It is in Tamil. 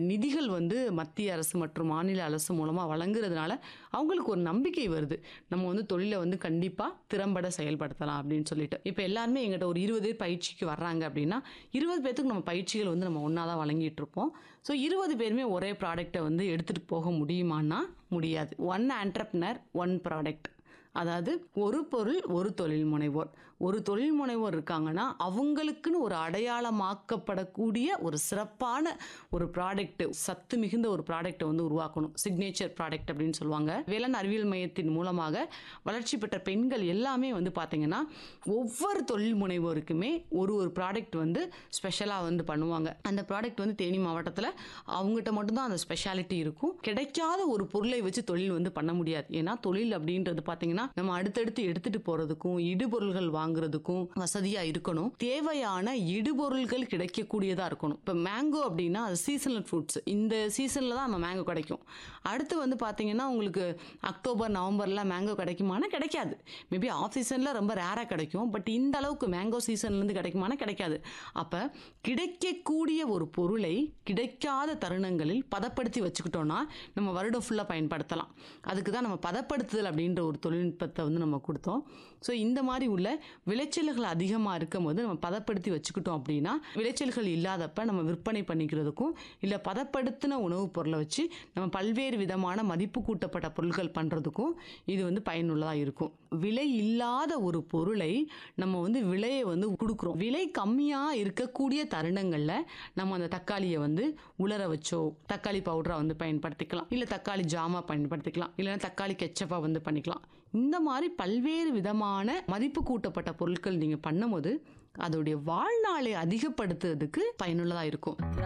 நிதிகள் வந்து மத்திய அரசு மற்றும் மாநில அரசு மூலமாக வழங்குறதுனால அவங்களுக்கு ஒரு நம்பிக்கை வருது நம்ம வந்து தொழிலை வந்து கண்டிப்பாக திறம்பட செயல்படுத்தலாம் அப்படின்னு சொல்லிட்டு இப்போ எல்லாருமே எங்கிட்ட ஒரு இருபது பேர் பயிற்சிக்கு வர்றாங்க அப்படின்னா இருபது பேர்த்துக்கு நம்ம பயிற்சிகள் வந்து நம்ம ஒன்றா தான் வழங்கிட்டு இருப்போம் ஸோ இருபது பேருமே ஒரே ப்ராடக்ட்டை வந்து எடுத்துகிட்டு போக முடியுமான்னா முடியாது ஒன் ஆண்டர்ப்னர் ஒன் ப்ராடக்ட் அதாவது ஒரு பொருள் ஒரு தொழில் முனைவோர் ஒரு தொழில் முனைவோர் இருக்காங்கன்னா அவங்களுக்குன்னு ஒரு அடையாளமாக்கப்படக்கூடிய ஒரு சிறப்பான ஒரு ப்ராடக்ட் சத்து மிகுந்த ஒரு ப்ராடக்ட்டை வந்து உருவாக்கணும் சிக்னேச்சர் ப்ராடக்ட் அப்படின்னு சொல்லுவாங்க வேளாண் அறிவியல் மையத்தின் மூலமாக வளர்ச்சி பெற்ற பெண்கள் எல்லாமே வந்து பார்த்தீங்கன்னா ஒவ்வொரு தொழில் முனைவோருக்குமே ஒரு ஒரு ப்ராடக்ட் வந்து ஸ்பெஷலாக வந்து பண்ணுவாங்க அந்த ப்ராடக்ட் வந்து தேனி மாவட்டத்தில் அவங்ககிட்ட மட்டும்தான் அந்த ஸ்பெஷாலிட்டி இருக்கும் கிடைக்காத ஒரு பொருளை வச்சு தொழில் வந்து பண்ண முடியாது ஏன்னா தொழில் அப்படின்றது பார்த்தீங்கன்னா நம்ம அடுத்தடுத்து எடுத்துட்டு போறதுக்கும் இடுபொருள்கள் வாங்குறதுக்கும் வசதியா இருக்கணும் தேவையான இடுபொருள்கள் கிடைக்கக்கூடியதா இருக்கணும் இப்போ மேங்கோ அப்படின்னா அது சீசனல் ஃப்ரூட்ஸ் இந்த சீசன்ல தான் நம்ம மேங்கோ கிடைக்கும் அடுத்து வந்து பார்த்தீங்கன்னா உங்களுக்கு அக்டோபர் நவம்பர்ல மேங்கோ கிடைக்குமானா கிடைக்காது மேபி ஆஃப் சீசன்ல ரொம்ப ரேராக கிடைக்கும் பட் இந்த அளவுக்கு மேங்கோ சீசன்லேருந்து கிடைக்குமானா கிடைக்காது அப்போ கிடைக்கக்கூடிய ஒரு பொருளை கிடைக்காத தருணங்களில் பதப்படுத்தி வச்சுக்கிட்டோம்னா நம்ம வருடம் ஃபுல்லாக பயன்படுத்தலாம் அதுக்கு தான் நம்ம பதப்படுத்துதல் அப்படின்ற ஒரு தொழில்நுட்பத்தை வந்து நம்ம கொடுத்தோம் ஸோ இந்த மாதிரி உள்ள விளைச்சல்கள் அதிகமாக இருக்கும் போது நம்ம பதப்படுத்தி வச்சுக்கிட்டோம் அப்படின்னா விளைச்சல்கள் இல்லாதப்ப நம்ம விற்பனை பண்ணிக்கிறதுக்கும் இல்லை பதப்படுத்தின உணவுப் பொருளை வச்சு நம்ம பல்வேறு விதமான மதிப்பு கூட்டப்பட்ட பொருட்கள் பண்ணுறதுக்கும் இது வந்து பயனுள்ளதாக இருக்கும் விலை இல்லாத ஒரு பொருளை நம்ம வந்து விலையை வந்து கொடுக்குறோம் விலை கம்மியாக இருக்கக்கூடிய தருணங்களில் நம்ம அந்த தக்காளியை வந்து உலர வச்சோ தக்காளி பவுடரை வந்து பயன்படுத்திக்கலாம் இல்லை தக்காளி ஜாமா பயன்படுத்திக்கலாம் இல்லைன்னா தக்காளி கெச்சப்பாக வந்து பண்ணிக்கலாம் இந்த மாதிரி பல்வேறு விதமான மதிப்பு கூட்டப்பட்ட பொருட்கள் நீங்கள் பண்ணும்போது அதோடைய வாழ்நாளை அதிகப்படுத்துறதுக்கு பயனுள்ளதாக இருக்கும்